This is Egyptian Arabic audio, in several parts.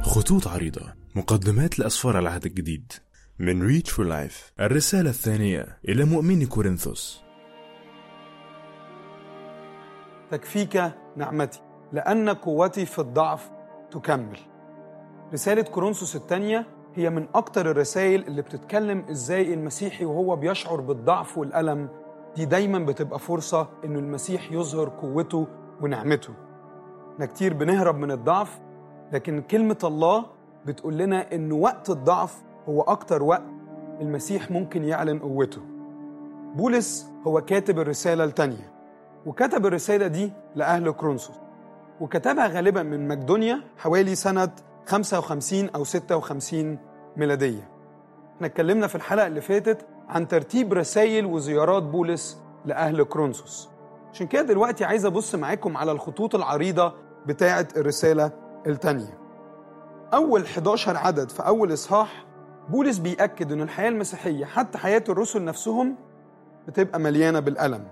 خطوط عريضة مقدمات لأسفار العهد الجديد من ريتش فور لايف الرسالة الثانية إلى مؤمني كورنثوس تكفيك نعمتي لأن قوتي في الضعف تكمل رسالة كورنثوس الثانية هي من أكتر الرسائل اللي بتتكلم إزاي المسيحي وهو بيشعر بالضعف والألم دي دايما بتبقى فرصة إنه المسيح يظهر قوته ونعمته احنا كتير بنهرب من الضعف لكن كلمة الله بتقول لنا إن وقت الضعف هو أكتر وقت المسيح ممكن يعلن قوته بولس هو كاتب الرسالة التانية وكتب الرسالة دي لأهل كرونسوس وكتبها غالبا من مقدونيا حوالي سنة 55 أو 56 ميلادية احنا اتكلمنا في الحلقة اللي فاتت عن ترتيب رسائل وزيارات بولس لأهل كرونسوس عشان كده دلوقتي عايز أبص معاكم على الخطوط العريضة بتاعة الرسالة التانية أول 11 عدد في أول إصحاح بولس بيأكد إن الحياة المسيحية حتى حياة الرسل نفسهم بتبقى مليانة بالألم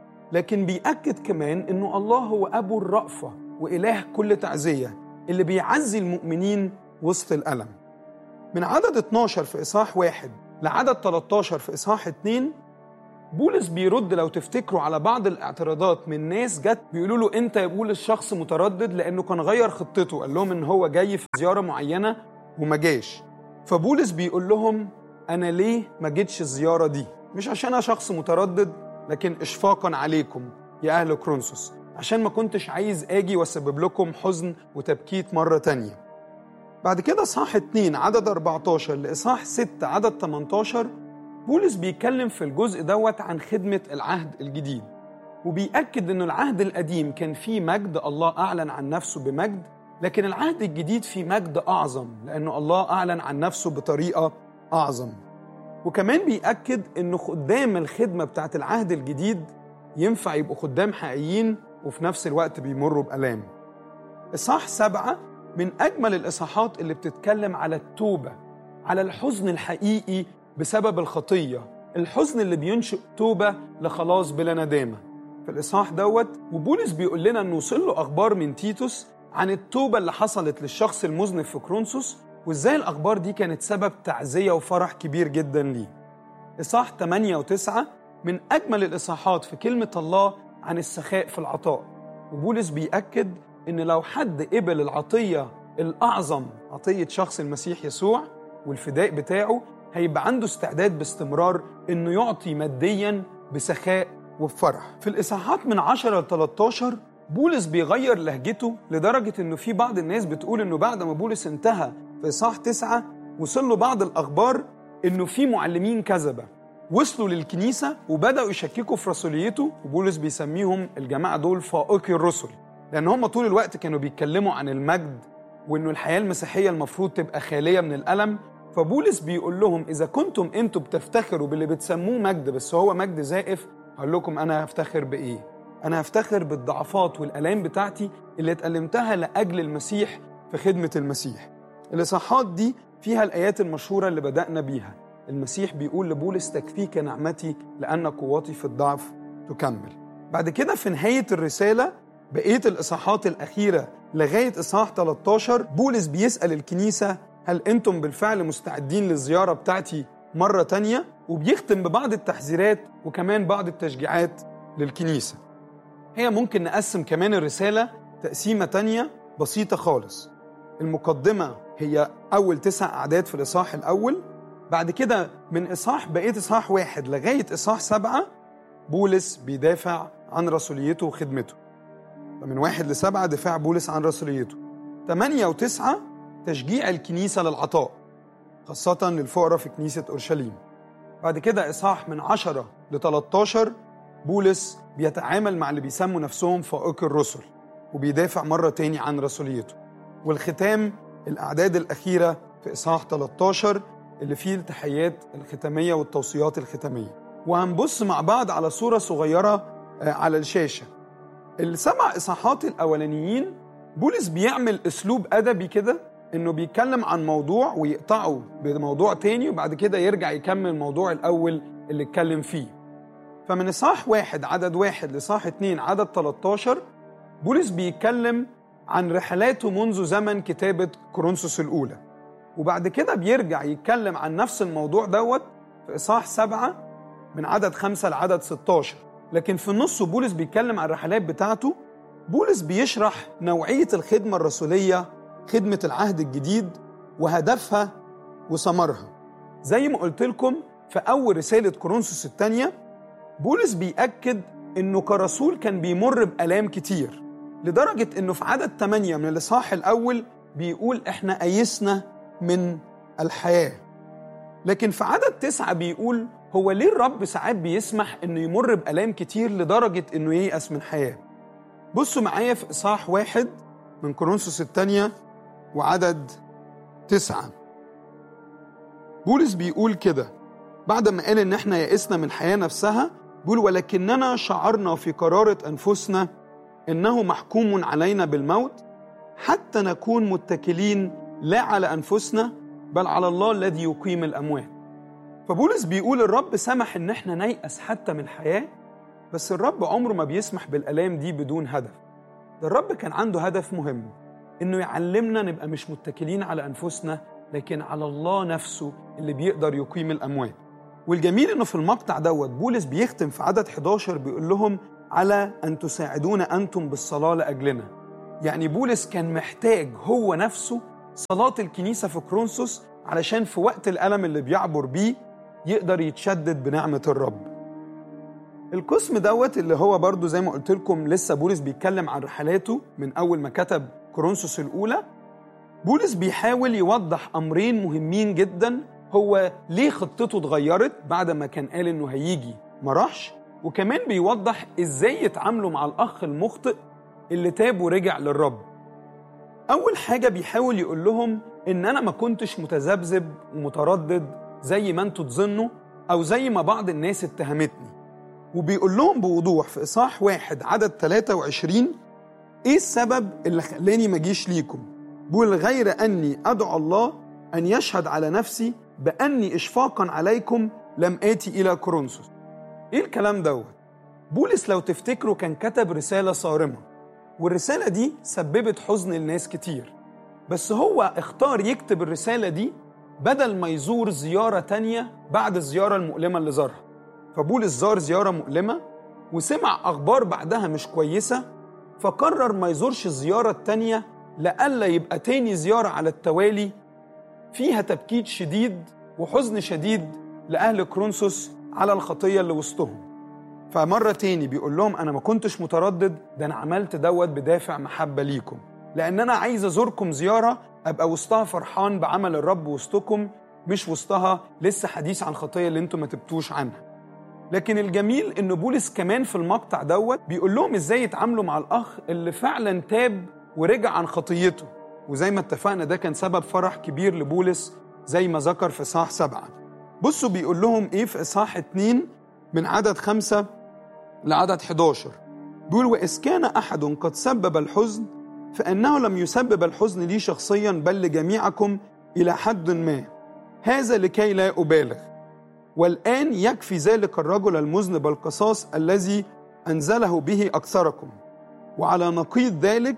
لكن بيأكد كمان إنه الله هو أبو الرأفة وإله كل تعزية اللي بيعزي المؤمنين وسط الألم من عدد 12 في إصحاح واحد لعدد 13 في إصحاح 2 بولس بيرد لو تفتكروا على بعض الاعتراضات من ناس جت بيقولوا له انت يا بولس شخص متردد لانه كان غير خطته قال لهم ان هو جاي في زياره معينه وما جاش فبولس بيقول لهم انا ليه ما جيتش الزياره دي مش عشان انا شخص متردد لكن اشفاقا عليكم يا اهل كرونسوس عشان ما كنتش عايز اجي واسبب لكم حزن وتبكيت مره تانية بعد كده اصحاح 2 عدد 14 لاصحاح 6 عدد 18 بولس بيتكلم في الجزء دوت عن خدمة العهد الجديد وبيأكد أن العهد القديم كان فيه مجد الله أعلن عن نفسه بمجد لكن العهد الجديد فيه مجد أعظم لأنه الله أعلن عن نفسه بطريقة أعظم وكمان بيأكد أنه خدام الخدمة بتاعت العهد الجديد ينفع يبقوا خدام حقيقيين وفي نفس الوقت بيمروا بألام إصحاح سبعة من أجمل الإصحاحات اللي بتتكلم على التوبة على الحزن الحقيقي بسبب الخطية الحزن اللي بينشئ توبة لخلاص بلا ندامة في الإصحاح دوت وبولس بيقول لنا أنه وصل له أخبار من تيتوس عن التوبة اللي حصلت للشخص المذنب في كرونسوس وإزاي الأخبار دي كانت سبب تعزية وفرح كبير جدا ليه إصحاح 8 و9 من أجمل الإصحاحات في كلمة الله عن السخاء في العطاء وبولس بيأكد إن لو حد قبل العطية الأعظم عطية شخص المسيح يسوع والفداء بتاعه هيبقى عنده استعداد باستمرار انه يعطي ماديا بسخاء وبفرح. في الاصحاحات من 10 ل 13 بولس بيغير لهجته لدرجه انه في بعض الناس بتقول انه بعد ما بولس انتهى في اصحاح 9 وصل له بعض الاخبار انه في معلمين كذبه وصلوا للكنيسه وبداوا يشككوا في رسوليته وبولس بيسميهم الجماعه دول فائقي الرسل لان هم طول الوقت كانوا بيتكلموا عن المجد وانه الحياه المسيحيه المفروض تبقى خاليه من الالم فبولس بيقول لهم اذا كنتم انتوا بتفتخروا باللي بتسموه مجد بس هو مجد زائف هقول لكم انا هفتخر بايه انا هفتخر بالضعفات والالام بتاعتي اللي اتألمتها لاجل المسيح في خدمه المسيح الاصحاحات دي فيها الايات المشهوره اللي بدانا بيها المسيح بيقول لبولس تكفيك نعمتي لان قوتي في الضعف تكمل بعد كده في نهايه الرساله بقيه الاصحاحات الاخيره لغايه اصحاح 13 بولس بيسال الكنيسه هل انتم بالفعل مستعدين للزيارة بتاعتي مرة تانية وبيختم ببعض التحذيرات وكمان بعض التشجيعات للكنيسة هي ممكن نقسم كمان الرسالة تقسيمة تانية بسيطة خالص المقدمة هي أول تسع أعداد في الإصحاح الأول بعد كده من إصحاح بقية إصحاح واحد لغاية إصحاح سبعة بولس بيدافع عن رسوليته وخدمته فمن واحد لسبعة دفاع بولس عن رسوليته ثمانية وتسعة تشجيع الكنيسة للعطاء خاصة للفقراء في كنيسة أورشليم بعد كده إصحاح من 10 ل 13 بولس بيتعامل مع اللي بيسموا نفسهم فائق الرسل وبيدافع مرة تاني عن رسوليته والختام الأعداد الأخيرة في إصحاح 13 اللي فيه التحيات الختامية والتوصيات الختامية وهنبص مع بعض على صورة صغيرة على الشاشة السبع إصحاحات الأولانيين بولس بيعمل أسلوب أدبي كده انه بيتكلم عن موضوع ويقطعه بموضوع تاني وبعد كده يرجع يكمل الموضوع الاول اللي اتكلم فيه فمن اصحاح واحد عدد واحد لصاح اتنين عدد 13 بولس بيتكلم عن رحلاته منذ زمن كتابة كورنثوس الأولى وبعد كده بيرجع يتكلم عن نفس الموضوع دوت في إصحاح سبعة من عدد خمسة لعدد 16 لكن في النص بولس بيتكلم عن الرحلات بتاعته بولس بيشرح نوعية الخدمة الرسولية خدمة العهد الجديد وهدفها وثمرها زي ما قلت لكم في أول رسالة كورنثوس الثانية بولس بيأكد إنه كرسول كان بيمر بآلام كتير لدرجة إنه في عدد 8 من الإصحاح الأول بيقول إحنا أيسنا من الحياة لكن في عدد تسعة بيقول هو ليه الرب ساعات بيسمح إنه يمر بآلام كتير لدرجة إنه ييأس من حياة بصوا معايا في إصحاح واحد من كورنثوس الثانية وعدد تسعة بولس بيقول كده بعد ما قال إن إحنا يئسنا من الحياة نفسها بيقول ولكننا شعرنا في قرارة أنفسنا إنه محكوم علينا بالموت حتى نكون متكلين لا على أنفسنا بل على الله الذي يقيم الأموات فبولس بيقول الرب سمح إن إحنا نيأس حتى من الحياة بس الرب عمره ما بيسمح بالآلام دي بدون هدف ده الرب كان عنده هدف مهم إنه يعلمنا نبقى مش متكلين على أنفسنا لكن على الله نفسه اللي بيقدر يقيم الأموات والجميل إنه في المقطع دوت بولس بيختم في عدد 11 بيقول لهم على أن تساعدون أنتم بالصلاة لأجلنا يعني بولس كان محتاج هو نفسه صلاة الكنيسة في كرونسوس علشان في وقت الألم اللي بيعبر بيه يقدر يتشدد بنعمة الرب القسم دوت اللي هو برضو زي ما قلت لكم لسه بولس بيتكلم عن رحلاته من أول ما كتب كورنثوس الأولى بولس بيحاول يوضح أمرين مهمين جدا هو ليه خطته اتغيرت بعد ما كان قال إنه هيجي ما راحش وكمان بيوضح إزاي يتعاملوا مع الأخ المخطئ اللي تاب ورجع للرب أول حاجة بيحاول يقول لهم إن أنا ما كنتش متذبذب ومتردد زي ما أنتوا تظنوا أو زي ما بعض الناس اتهمتني وبيقول لهم بوضوح في إصحاح واحد عدد 23 إيه السبب اللي خلاني ما أجيش ليكم؟ بيقول غير أني أدعو الله أن يشهد على نفسي بأني إشفاقا عليكم لم آتي إلى كورنثوس. إيه الكلام دوت؟ بولس لو تفتكروا كان كتب رسالة صارمة والرسالة دي سببت حزن الناس كتير بس هو اختار يكتب الرسالة دي بدل ما يزور زيارة تانية بعد الزيارة المؤلمة اللي زارها فبولس زار زيارة مؤلمة وسمع أخبار بعدها مش كويسة فقرر ما يزورش الزيارة التانية لألا يبقى تاني زيارة على التوالي فيها تبكيت شديد وحزن شديد لأهل كرونسوس على الخطية اللي وسطهم فمرة تاني بيقول لهم أنا ما كنتش متردد ده أنا عملت دوت بدافع محبة ليكم لأن أنا عايز أزوركم زيارة أبقى وسطها فرحان بعمل الرب وسطكم مش وسطها لسه حديث عن خطية اللي انتم ما تبتوش عنها لكن الجميل ان بولس كمان في المقطع دوت بيقول لهم ازاي يتعاملوا مع الاخ اللي فعلا تاب ورجع عن خطيته وزي ما اتفقنا ده كان سبب فرح كبير لبولس زي ما ذكر في اصحاح سبعة بصوا بيقول لهم ايه في اصحاح اتنين من عدد خمسة لعدد 11 بيقول وإذ كان أحد قد سبب الحزن فإنه لم يسبب الحزن لي شخصيا بل لجميعكم إلى حد ما هذا لكي لا أبالغ والآن يكفي ذلك الرجل المذنب القصاص الذي أنزله به أكثركم وعلى نقيض ذلك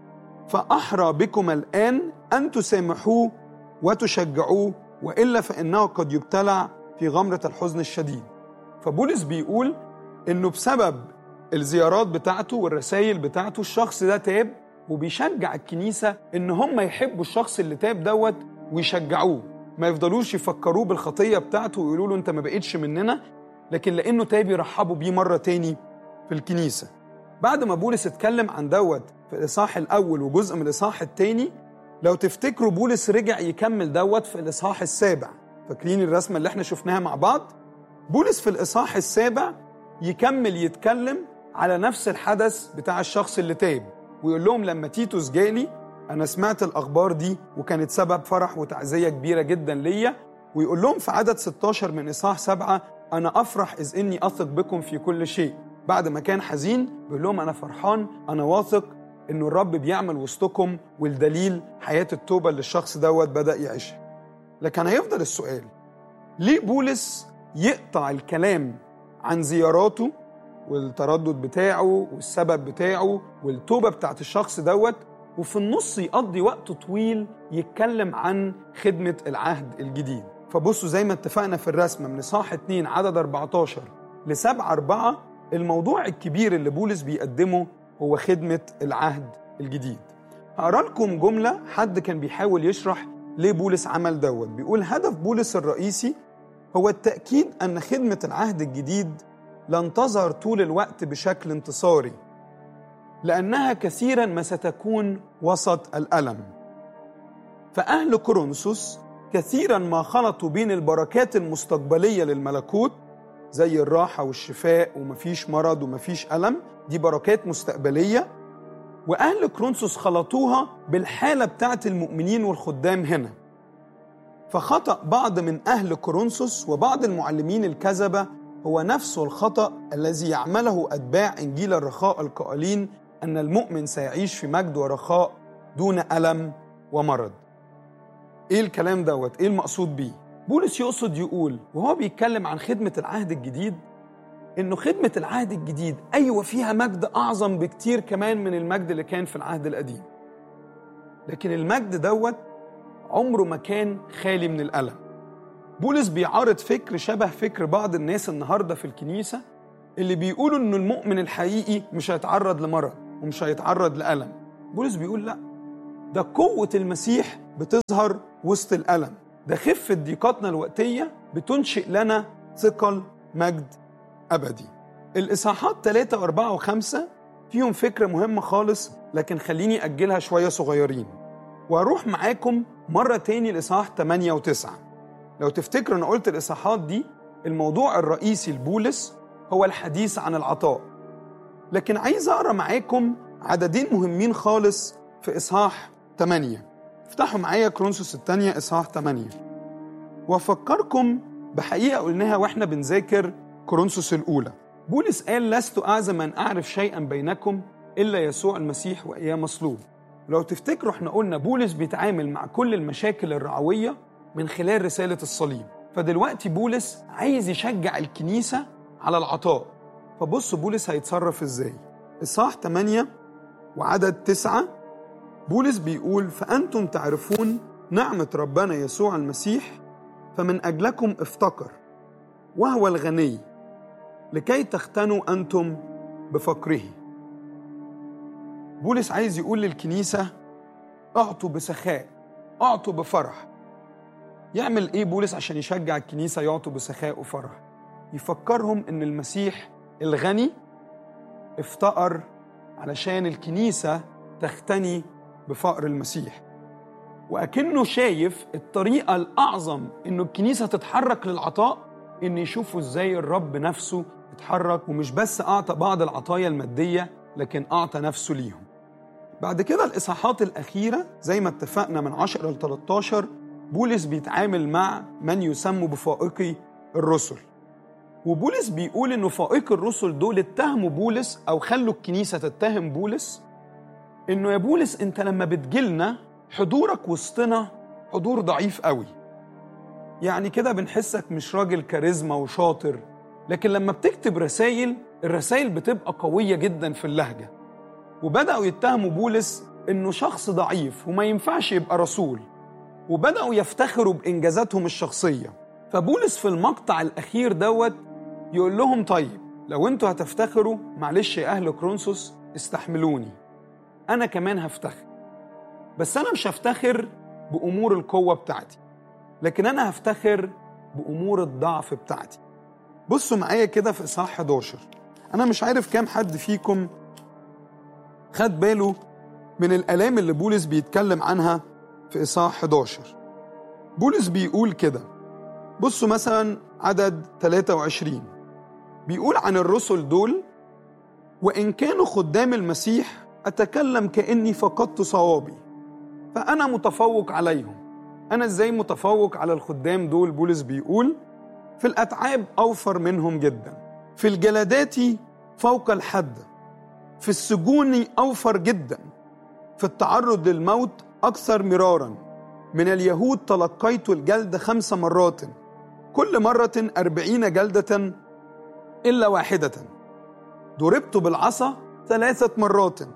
فأحرى بكم الآن أن تسامحوه وتشجعوه وإلا فإنه قد يبتلع في غمرة الحزن الشديد فبولس بيقول إنه بسبب الزيارات بتاعته والرسائل بتاعته الشخص ده تاب وبيشجع الكنيسة إن هم يحبوا الشخص اللي تاب دوت ويشجعوه ما يفضلوش يفكروه بالخطية بتاعته ويقولوا له أنت ما بقيتش مننا لكن لأنه تاب يرحبوا بيه مرة تاني في الكنيسة بعد ما بولس اتكلم عن دوت في الإصحاح الأول وجزء من الإصحاح التاني لو تفتكروا بولس رجع يكمل دوت في الإصحاح السابع فاكرين الرسمة اللي احنا شفناها مع بعض بولس في الإصحاح السابع يكمل يتكلم على نفس الحدث بتاع الشخص اللي تاب ويقول لهم لما تيتوس جالي أنا سمعت الأخبار دي وكانت سبب فرح وتعزية كبيرة جدا ليا ويقول لهم في عدد 16 من إصحاح سبعة أنا أفرح إذ إني أثق بكم في كل شيء بعد ما كان حزين بيقول لهم أنا فرحان أنا واثق إنه الرب بيعمل وسطكم والدليل حياة التوبة اللي الشخص دوت بدأ يعيشها لكن هيفضل السؤال ليه بولس يقطع الكلام عن زياراته والتردد بتاعه والسبب بتاعه والتوبة بتاعت الشخص دوت وفي النص يقضي وقت طويل يتكلم عن خدمة العهد الجديد فبصوا زي ما اتفقنا في الرسمة من إصحاح 2 عدد 14 ل 7 4 الموضوع الكبير اللي بولس بيقدمه هو خدمة العهد الجديد هقرا لكم جملة حد كان بيحاول يشرح ليه بولس عمل دوت بيقول هدف بولس الرئيسي هو التأكيد أن خدمة العهد الجديد لن تظهر طول الوقت بشكل انتصاري لأنها كثيرا ما ستكون وسط الألم فأهل كورنثوس كثيرا ما خلطوا بين البركات المستقبلية للملكوت زي الراحة والشفاء ومفيش مرض ومفيش ألم دي بركات مستقبلية وأهل كورنثوس خلطوها بالحالة بتاعت المؤمنين والخدام هنا فخطأ بعض من أهل كورنثوس وبعض المعلمين الكذبة هو نفسه الخطأ الذي يعمله أتباع إنجيل الرخاء القائلين أن المؤمن سيعيش في مجد ورخاء دون ألم ومرض إيه الكلام دوت؟ إيه المقصود بيه؟ بولس يقصد يقول وهو بيتكلم عن خدمة العهد الجديد إنه خدمة العهد الجديد أيوة فيها مجد أعظم بكتير كمان من المجد اللي كان في العهد القديم لكن المجد دوت عمره ما كان خالي من الألم بولس بيعارض فكر شبه فكر بعض الناس النهارده في الكنيسة اللي بيقولوا إنه المؤمن الحقيقي مش هيتعرض لمرض ومش هيتعرض لألم بولس بيقول لأ ده قوة المسيح بتظهر وسط الألم ده خفة ضيقاتنا الوقتية بتنشئ لنا ثقل مجد أبدي الإصحاحات 3 و4 و5 فيهم فكرة مهمة خالص لكن خليني أجلها شوية صغيرين وأروح معاكم مرة تاني لإصحاح 8 و9 لو تفتكروا أنا قلت الإصحاحات دي الموضوع الرئيسي لبولس هو الحديث عن العطاء لكن عايز أقرأ معاكم عددين مهمين خالص في إصحاح 8 افتحوا معايا كرونسوس الثانية إصحاح 8 وأفكركم بحقيقة قلناها وإحنا بنذاكر كورنثوس الأولى بولس قال لست أعزم أن أعرف شيئا بينكم إلا يسوع المسيح وإياه مصلوب لو تفتكروا احنا قلنا بولس بيتعامل مع كل المشاكل الرعوية من خلال رسالة الصليب فدلوقتي بولس عايز يشجع الكنيسة على العطاء فبصوا بولس هيتصرف ازاي إصحاح 8 وعدد 9 بولس بيقول فأنتم تعرفون نعمة ربنا يسوع المسيح فمن أجلكم افتقر وهو الغني لكي تختنوا أنتم بفقره بولس عايز يقول للكنيسة اعطوا بسخاء اعطوا بفرح يعمل ايه بولس عشان يشجع الكنيسة يعطوا بسخاء وفرح يفكرهم ان المسيح الغني افتقر علشان الكنيسة تختني بفقر المسيح وأكنه شايف الطريقة الأعظم إنه الكنيسة تتحرك للعطاء إن يشوفوا إزاي الرب نفسه اتحرك ومش بس أعطى بعض العطايا المادية لكن أعطى نفسه ليهم بعد كده الإصحاحات الأخيرة زي ما اتفقنا من 10 ل 13 بولس بيتعامل مع من يسموا بفائقي الرسل وبولس بيقول إنه فائق الرسل دول اتهموا بولس أو خلوا الكنيسة تتهم بولس إنه يا بولس أنت لما بتجيلنا حضورك وسطنا حضور ضعيف قوي يعني كده بنحسك مش راجل كاريزما وشاطر لكن لما بتكتب رسائل الرسائل بتبقى قوية جدا في اللهجة وبدأوا يتهموا بولس إنه شخص ضعيف وما ينفعش يبقى رسول وبدأوا يفتخروا بإنجازاتهم الشخصية فبولس في المقطع الأخير دوت يقول لهم طيب لو انتوا هتفتخروا معلش يا أهل كرونسوس استحملوني أنا كمان هفتخر بس أنا مش هفتخر بأمور القوة بتاعتي لكن أنا هفتخر بأمور الضعف بتاعتي بصوا معايا كده في إصحاح 11 أنا مش عارف كام حد فيكم خد باله من الآلام اللي بولس بيتكلم عنها في إصحاح 11 بولس بيقول كده بصوا مثلا عدد 23 بيقول عن الرسل دول وإن كانوا خدام المسيح أتكلم كأني فقدت صوابي فأنا متفوق عليهم أنا إزاي متفوق على الخدام دول بولس بيقول في الأتعاب أوفر منهم جدا في الجلدات فوق الحد في السجون أوفر جدا في التعرض للموت أكثر مرارا من اليهود تلقيت الجلد خمس مرات كل مرة أربعين جلدة إلا واحدة ضربت بالعصا ثلاثة مرات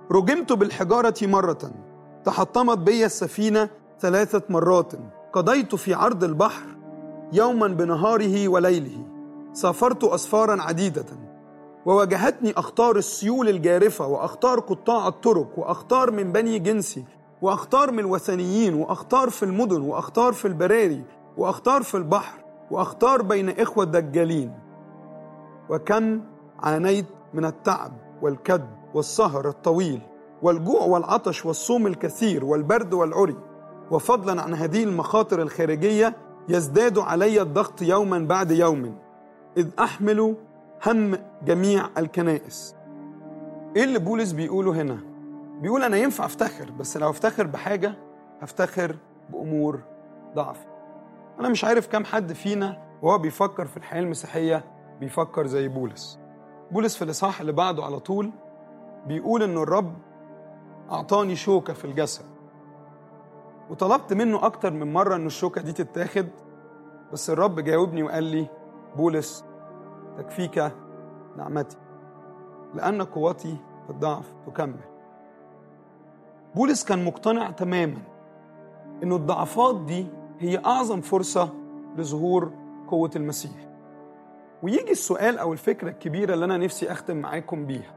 رجمت بالحجارة مرة تحطمت بي السفينة ثلاثة مرات قضيت في عرض البحر يوما بنهاره وليله سافرت أسفارا عديدة وواجهتني أخطار السيول الجارفة وأخطار قطاع الطرق وأخطار من بني جنسي وأخطار من الوثنيين وأخطار في المدن وأخطار في البراري وأخطار في البحر وأخطار بين إخوة دجالين وكم عانيت من التعب والكد والسهر الطويل والجوع والعطش والصوم الكثير والبرد والعري وفضلا عن هذه المخاطر الخارجية يزداد علي الضغط يوما بعد يوم إذ أحمل هم جميع الكنائس إيه اللي بولس بيقوله هنا؟ بيقول أنا ينفع أفتخر بس لو أفتخر بحاجة هفتخر بأمور ضعفي أنا مش عارف كم حد فينا وهو بيفكر في الحياة المسيحية بيفكر زي بولس بولس في الإصحاح اللي بعده على طول بيقول إنه الرب أعطاني شوكة في الجسد وطلبت منه أكتر من مرة إن الشوكة دي تتاخد بس الرب جاوبني وقال لي بولس تكفيك نعمتي لأن قوتي في الضعف تكمل بولس كان مقتنع تماما إنه الضعفات دي هي أعظم فرصة لظهور قوة المسيح ويجي السؤال أو الفكرة الكبيرة اللي أنا نفسي أختم معاكم بيها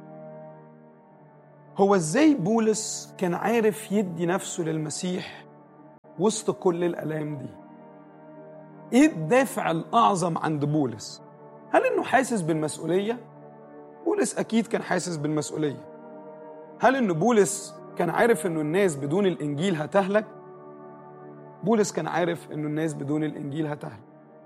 هو إزاي بولس كان عارف يدي نفسه للمسيح وسط كل الآلام دي إيه الدافع الأعظم عند بولس هل إنه حاسس بالمسؤولية؟ بولس أكيد كان حاسس بالمسؤولية هل إن بولس كان عارف إنه الناس بدون الإنجيل هتهلك؟ بولس كان عارف إنه الناس بدون الإنجيل هتهلك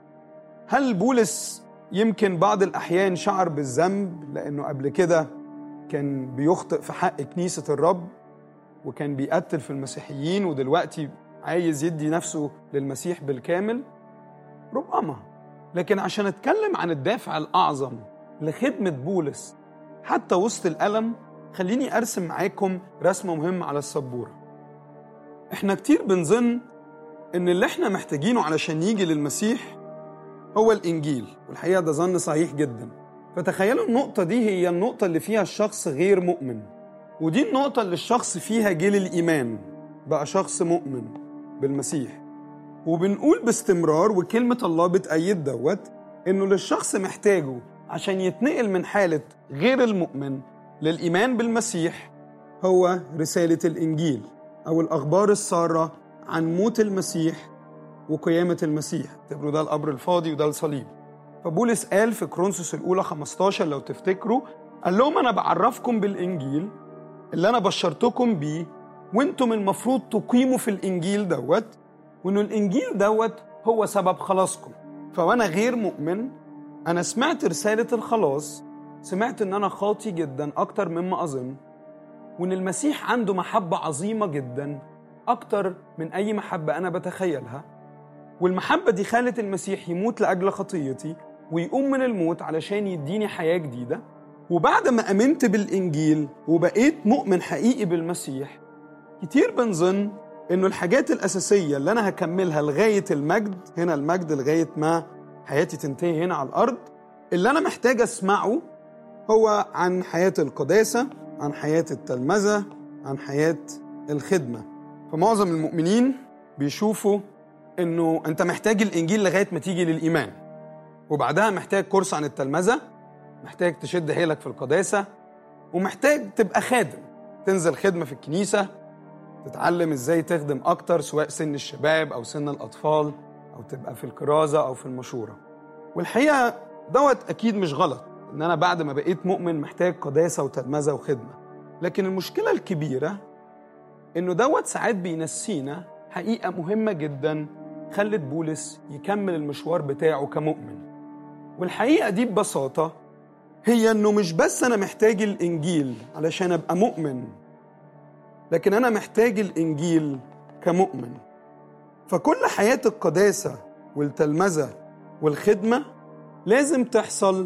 هل بولس يمكن بعض الأحيان شعر بالذنب لأنه قبل كده كان بيخطئ في حق كنيسة الرب وكان بيقتل في المسيحيين ودلوقتي عايز يدي نفسه للمسيح بالكامل ربما لكن عشان اتكلم عن الدافع الأعظم لخدمة بولس حتى وسط الألم خليني أرسم معاكم رسمة مهمة على السبورة احنا كتير بنظن ان اللي احنا محتاجينه علشان يجي للمسيح هو الإنجيل والحقيقة ده ظن صحيح جدا فتخيلوا النقطة دي هي النقطة اللي فيها الشخص غير مؤمن ودي النقطة اللي الشخص فيها جه للإيمان بقى شخص مؤمن بالمسيح وبنقول باستمرار وكلمة الله بتأيد دوت إنه للشخص محتاجه عشان يتنقل من حالة غير المؤمن للإيمان بالمسيح هو رسالة الإنجيل أو الأخبار السارة عن موت المسيح وقيامة المسيح اعتبروا ده القبر الفاضي وده الصليب فبولس قال في كرونسوس الأولى 15 لو تفتكروا قال لهم أنا بعرفكم بالإنجيل اللي أنا بشرتكم بيه وانتم المفروض تقيموا في الإنجيل دوت وإنه الإنجيل دوت هو سبب خلاصكم فوأنا غير مؤمن أنا سمعت رسالة الخلاص سمعت إن أنا خاطي جدا أكتر مما أظن وإن المسيح عنده محبة عظيمة جدا أكتر من أي محبة أنا بتخيلها والمحبة دي خلت المسيح يموت لأجل خطيتي ويقوم من الموت علشان يديني حياة جديدة وبعد ما أمنت بالإنجيل وبقيت مؤمن حقيقي بالمسيح كتير بنظن إنه الحاجات الأساسية اللي أنا هكملها لغاية المجد هنا المجد لغاية ما حياتي تنتهي هنا على الأرض اللي أنا محتاج أسمعه هو عن حياة القداسة عن حياة التلمذة عن حياة الخدمة فمعظم المؤمنين بيشوفوا انه انت محتاج الانجيل لغايه ما تيجي للايمان وبعدها محتاج كورس عن التلمذه محتاج تشد حيلك في القداسه ومحتاج تبقى خادم تنزل خدمه في الكنيسه تتعلم ازاي تخدم اكتر سواء سن الشباب او سن الاطفال او تبقى في الكرازه او في المشوره والحقيقه دوت اكيد مش غلط ان انا بعد ما بقيت مؤمن محتاج قداسه وتلمذه وخدمه لكن المشكله الكبيره انه دوت ساعات بينسينا حقيقه مهمه جدا خلت بولس يكمل المشوار بتاعه كمؤمن والحقيقة دي ببساطة هي انه مش بس انا محتاج الانجيل علشان ابقى مؤمن لكن انا محتاج الانجيل كمؤمن فكل حياة القداسة والتلمذة والخدمة لازم تحصل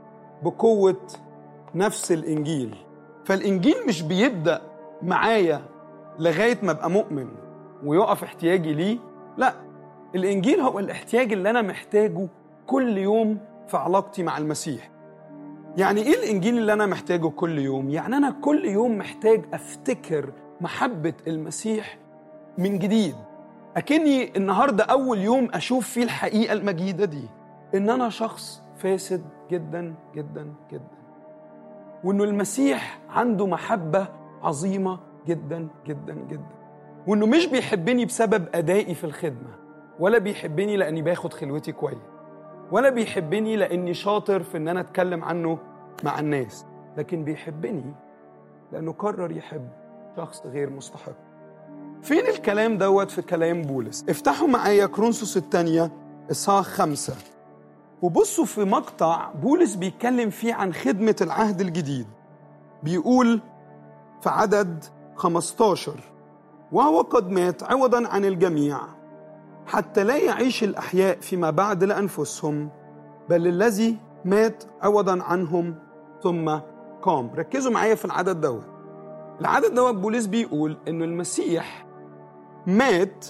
بقوة نفس الانجيل فالانجيل مش بيبدأ معايا لغاية ما ابقى مؤمن ويقف احتياجي ليه لا الانجيل هو الاحتياج اللي انا محتاجه كل يوم في علاقتي مع المسيح يعني ايه الانجيل اللي انا محتاجه كل يوم يعني انا كل يوم محتاج افتكر محبه المسيح من جديد اكني النهارده اول يوم اشوف فيه الحقيقه المجيده دي ان انا شخص فاسد جدا جدا جدا وانه المسيح عنده محبه عظيمه جدا جدا جدا وانه مش بيحبني بسبب ادائي في الخدمه ولا بيحبني لاني باخد خلوتي كويس ولا بيحبني لاني شاطر في ان انا اتكلم عنه مع الناس لكن بيحبني لانه قرر يحب شخص غير مستحق فين الكلام دوت في كلام بولس افتحوا معايا كرونسوس الثانية إصحاح خمسة وبصوا في مقطع بولس بيتكلم فيه عن خدمة العهد الجديد بيقول في عدد 15 وهو قد مات عوضا عن الجميع حتى لا يعيش الأحياء فيما بعد لأنفسهم بل الذي مات عوضا عنهم ثم قام ركزوا معايا في العدد دوت العدد دوت بولس بيقول انه المسيح مات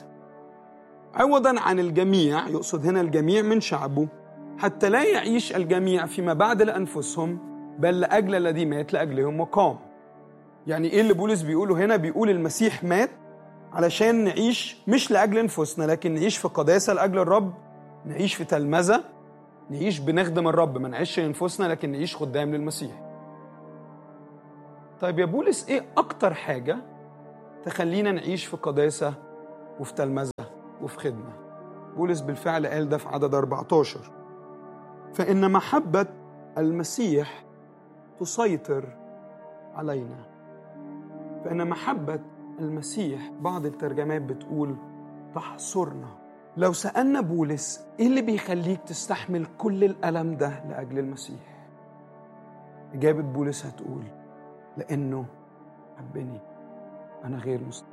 عوضا عن الجميع يقصد هنا الجميع من شعبه حتى لا يعيش الجميع فيما بعد لانفسهم بل لاجل الذي مات لاجلهم وقام يعني ايه اللي بولس بيقوله هنا بيقول المسيح مات علشان نعيش مش لاجل انفسنا لكن نعيش في قداسه لاجل الرب نعيش في تلمذه نعيش بنخدم الرب ما نعيش لانفسنا لكن نعيش خدام للمسيح طيب يا بولس ايه اكتر حاجه تخلينا نعيش في قداسه وفي تلمذه وفي خدمه بولس بالفعل قال ده في عدد 14 فان محبه المسيح تسيطر علينا فان محبه المسيح بعض الترجمات بتقول تحصرنا لو سالنا بولس ايه اللي بيخليك تستحمل كل الالم ده لاجل المسيح اجابه بولس هتقول لانه حبني انا غير مستحق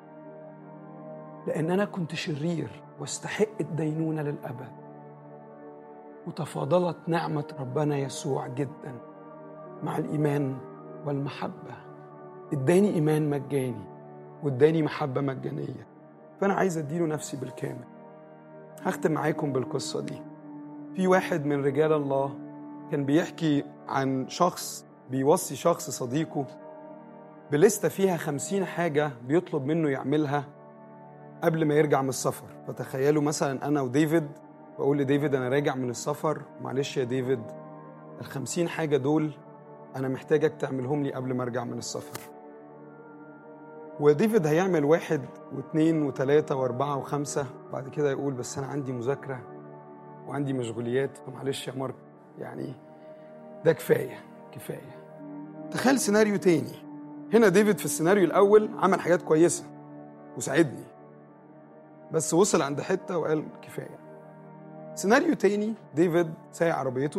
لان انا كنت شرير واستحق الدينونه للابد وتفاضلت نعمه ربنا يسوع جدا مع الايمان والمحبه اداني ايمان مجاني واداني محبه مجانيه فانا عايز اديله نفسي بالكامل هختم معاكم بالقصه دي في واحد من رجال الله كان بيحكي عن شخص بيوصي شخص صديقه بلستة فيها خمسين حاجة بيطلب منه يعملها قبل ما يرجع من السفر فتخيلوا مثلا أنا وديفيد بقول لديفيد أنا راجع من السفر معلش يا ديفيد الخمسين حاجة دول أنا محتاجك تعملهم لي قبل ما أرجع من السفر وديفيد هيعمل واحد واثنين وثلاثة وأربعة وخمسة بعد كده يقول بس أنا عندي مذاكرة وعندي مشغوليات فمعلش يا مارك يعني ده كفاية كفاية تخيل سيناريو تاني هنا ديفيد في السيناريو الأول عمل حاجات كويسة وساعدني بس وصل عند حتة وقال كفاية سيناريو تاني ديفيد سايق عربيته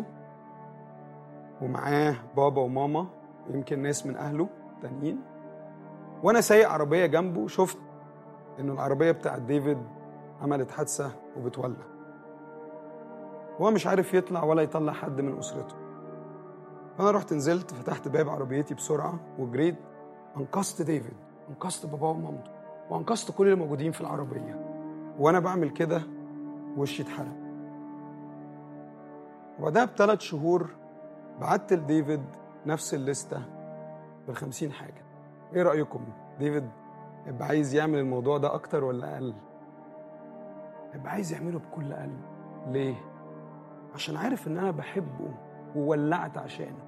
ومعاه بابا وماما ويمكن ناس من أهله تانيين وأنا سايق عربية جنبه شفت إنه العربية بتاعت ديفيد عملت حادثة وبتولع هو مش عارف يطلع ولا يطلع حد من أسرته فأنا رحت نزلت فتحت باب عربيتي بسرعة وجريت أنقذت ديفيد أنقذت باباه ومامته وأنقذت كل اللي موجودين في العربية وأنا بعمل كده وشي اتحرق وبعدها بثلاث شهور بعت لديفيد نفس الليستة بالخمسين حاجة إيه رأيكم؟ ديفيد يبقى عايز يعمل الموضوع ده أكتر ولا أقل؟ يبقى عايز يعمله بكل قلب ليه؟ عشان عارف إن أنا بحبه وولعت عشانه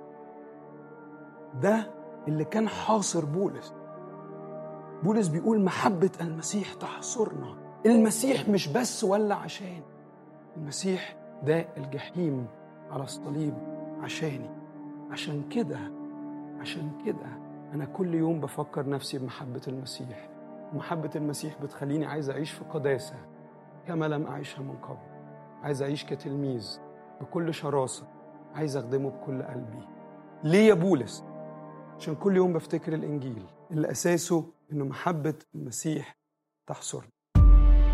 ده اللي كان حاصر بولس بولس بيقول محبة المسيح تحصرنا المسيح مش بس ولع عشان المسيح ده الجحيم على الصليب عشاني عشان كده عشان كده أنا كل يوم بفكر نفسي بمحبة المسيح ومحبة المسيح بتخليني عايز أعيش في قداسة كما لم أعيشها من قبل عايز أعيش كتلميذ بكل شراسة عايز أخدمه بكل قلبي ليه يا بولس؟ عشان كل يوم بفتكر الإنجيل اللي أساسه إنه محبة المسيح تحصرني